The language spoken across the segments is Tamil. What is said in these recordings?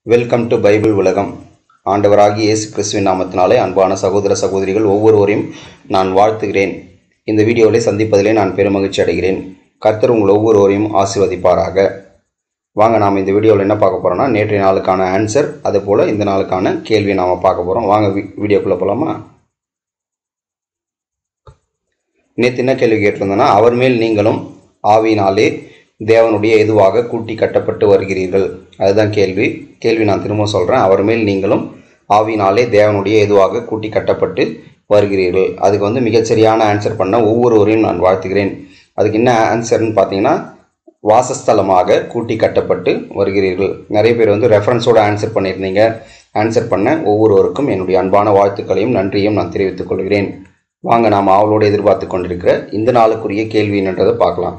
வெல்கம் டு பைபிள் உலகம் ஆண்டவராகிய இயேசு கிறிஸ்துவின் நாமத்தினாலே அன்பான சகோதர சகோதரிகள் ஒவ்வொருவரையும் நான் வாழ்த்துகிறேன் இந்த வீடியோவை சந்திப்பதிலே நான் பெருமகிழ்ச்சி அடைகிறேன் கர்த்தர் உங்கள் ஒவ்வொருவரையும் ஆசீர்வதிப்பாராக வாங்க நாம் இந்த வீடியோவில் என்ன பார்க்க போகிறோம்னா நேற்றைய நாளுக்கான ஆன்சர் அதே போல் இந்த நாளுக்கான கேள்வி நாம் பார்க்க போகிறோம் வாங்க வீ வீடியோக்குள்ளே போகலாமா நேற்று என்ன கேள்வி கேட்டிருந்தோன்னா அவர் மேல் நீங்களும் ஆவியினாலே தேவனுடைய எதுவாக கூட்டி கட்டப்பட்டு வருகிறீர்கள் அதுதான் கேள்வி கேள்வி நான் திரும்ப சொல்கிறேன் அவர் மேல் நீங்களும் ஆவியினாலே தேவனுடைய எதுவாக கூட்டி கட்டப்பட்டு வருகிறீர்கள் அதுக்கு வந்து மிகச்சரியான ஆன்சர் பண்ண ஒவ்வொருவரையும் நான் வாழ்த்துகிறேன் அதுக்கு என்ன ஆன்சர்னு பார்த்தீங்கன்னா வாசஸ்தலமாக கூட்டி கட்டப்பட்டு வருகிறீர்கள் நிறைய பேர் வந்து ரெஃபரன்ஸோட ஆன்சர் பண்ணியிருந்தீங்க ஆன்சர் பண்ண ஒவ்வொருவருக்கும் என்னுடைய அன்பான வாழ்த்துக்களையும் நன்றியும் நான் தெரிவித்துக் கொள்கிறேன் வாங்க நாம் அவளோடு எதிர்பார்த்து கொண்டிருக்கிற இந்த நாளுக்குரிய கேள்வி என்னன்றதை பார்க்கலாம்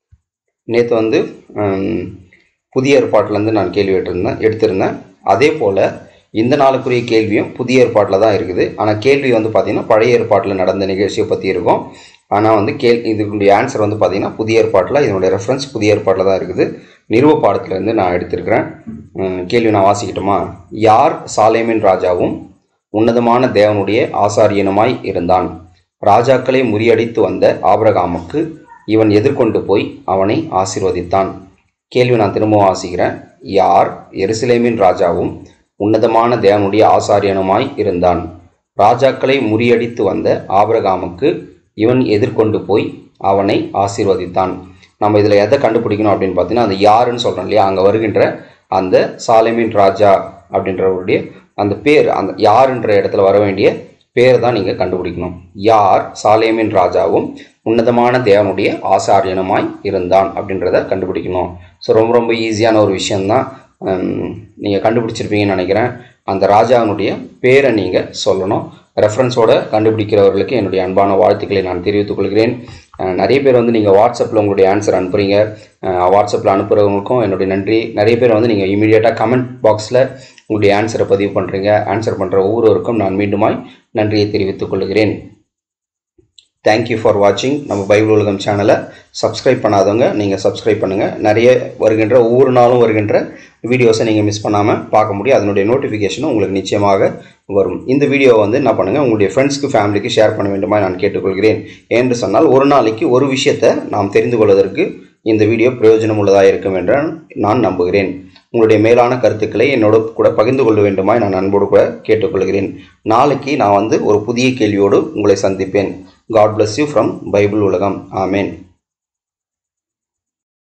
நேற்று வந்து ஹம், புதிய ஏற்பாட்டிலேருந்து நான் கேள்வி எடுத்திருந்தேன் எடுத்திருந்தேன் அதே போல் இந்த நாளுக்குரிய கேள்வியும் புதிய ஏற்பாட்டில் தான் இருக்குது ஆனால் கேள்வி வந்து பார்த்திங்கன்னா பழைய ஏற்பாட்டில் நடந்த நிகழ்ச்சியை பற்றி இருக்கும் ஆனால் வந்து கேள் இதுக்குடைய ஆன்சர் வந்து பார்த்திங்கன்னா புதிய ஏற்பாட்டில் இதனுடைய ரெஃபரன்ஸ் புதிய ஏற்பாட்டில் தான் இருக்குது நிறுவ பாடத்திலேருந்து நான் எடுத்திருக்கிறேன் ஹம், கேள்வி நான் வாசிக்கட்டுமா யார் சாலேமின் ராஜாவும் உன்னதமான தேவனுடைய ஆசாரியனுமாய் இருந்தான் ராஜாக்களை முறியடித்து வந்த ஆபிரகாமுக்கு இவன் எதிர்கொண்டு போய் அவனை ஆசீர்வதித்தான் கேள்வி நான் திரும்பவும் வாசிக்கிறேன் யார் எருசலேமின் ராஜாவும் உன்னதமான தேவனுடைய ஆசாரியனுமாய் இருந்தான் ராஜாக்களை முறியடித்து வந்த ஆபிரகாமுக்கு இவன் எதிர்கொண்டு போய் அவனை ஆசீர்வதித்தான் நம்ம இதில் எதை கண்டுபிடிக்கணும் அப்படின்னு பார்த்தீங்கன்னா அது யாருன்னு சொல்கிறோம் இல்லையா அங்கே வருகின்ற அந்த சாலேமின் ராஜா அப்படின்றவருடைய அந்த பேர் அந்த யாருன்ற இடத்துல வர வேண்டிய பேர் தான் நீங்கள் கண்டுபிடிக்கணும் யார் சாலேமின் ராஜாவும் உன்னதமான தேவனுடைய ஆசாரியனுமாய் இருந்தான் அப்படின்றத கண்டுபிடிக்கணும் ஸோ ரொம்ப ரொம்ப ஈஸியான ஒரு விஷயந்தான் நீங்கள் கண்டுபிடிச்சிருப்பீங்கன்னு நினைக்கிறேன் அந்த ராஜாவினுடைய பேரை நீங்கள் சொல்லணும் ரெஃபரன்ஸோட கண்டுபிடிக்கிறவர்களுக்கு என்னுடைய அன்பான வாழ்த்துக்களை நான் தெரிவித்துக் கொள்கிறேன் அஹ் நிறைய பேர் வந்து நீங்கள் வாட்ஸ்அப்பில் உங்களுடைய ஆன்சர் அனுப்புகிறீங்க வாட்ஸ்அப்பில் அனுப்புகிறவங்களுக்கும் என்னுடைய நன்றி நிறைய பேர் வந்து நீங்கள் இமீடியட்டாக கமெண்ட் பாக்ஸில் உங்களுடைய ஆன்சரை பதிவு பண்ணுறீங்க ஆன்சர் பண்ணுற ஒவ்வொருவருக்கும் நான் மீண்டுமாய் நன்றியை தெரிவித்துக் கொள்கிறேன் தேங்க்யூ ஃபார் வாட்சிங் நம்ம பைபிள் உலகம் சேனலை சப்ஸ்கிரைப் பண்ணாதவங்க நீங்கள் சப்ஸ்கிரைப் பண்ணுங்கள் நிறைய வருகின்ற ஒவ்வொரு நாளும் வருகின்ற வீடியோஸை நீங்கள் மிஸ் பண்ணாமல் பார்க்க முடியும் அதனுடைய நோட்டிஃபிகேஷனும் உங்களுக்கு நிச்சயமாக வரும் இந்த வீடியோவை வந்து என்ன பண்ணுங்கள் உங்களுடைய ஃப்ரெண்ட்ஸ்க்கு ஃபேமிலிக்கு ஷேர் பண்ண வேண்டுமா நான் கேட்டுக்கொள்கிறேன் என்று சொன்னால் ஒரு நாளைக்கு ஒரு விஷயத்தை நாம் தெரிந்து கொள்வதற்கு இந்த வீடியோ பிரயோஜனம் உள்ளதாக இருக்கும் என்று நான் நம்புகிறேன் உங்களுடைய மேலான கருத்துக்களை என்னோட கூட பகிர்ந்து கொள்ள வேண்டுமாய் நான் அன்போடு கூட கேட்டுக்கொள்கிறேன் நாளைக்கு நான் வந்து ஒரு புதிய கேள்வியோடு உங்களை சந்திப்பேன் God bless you from Bible உலகம் ஆமேன்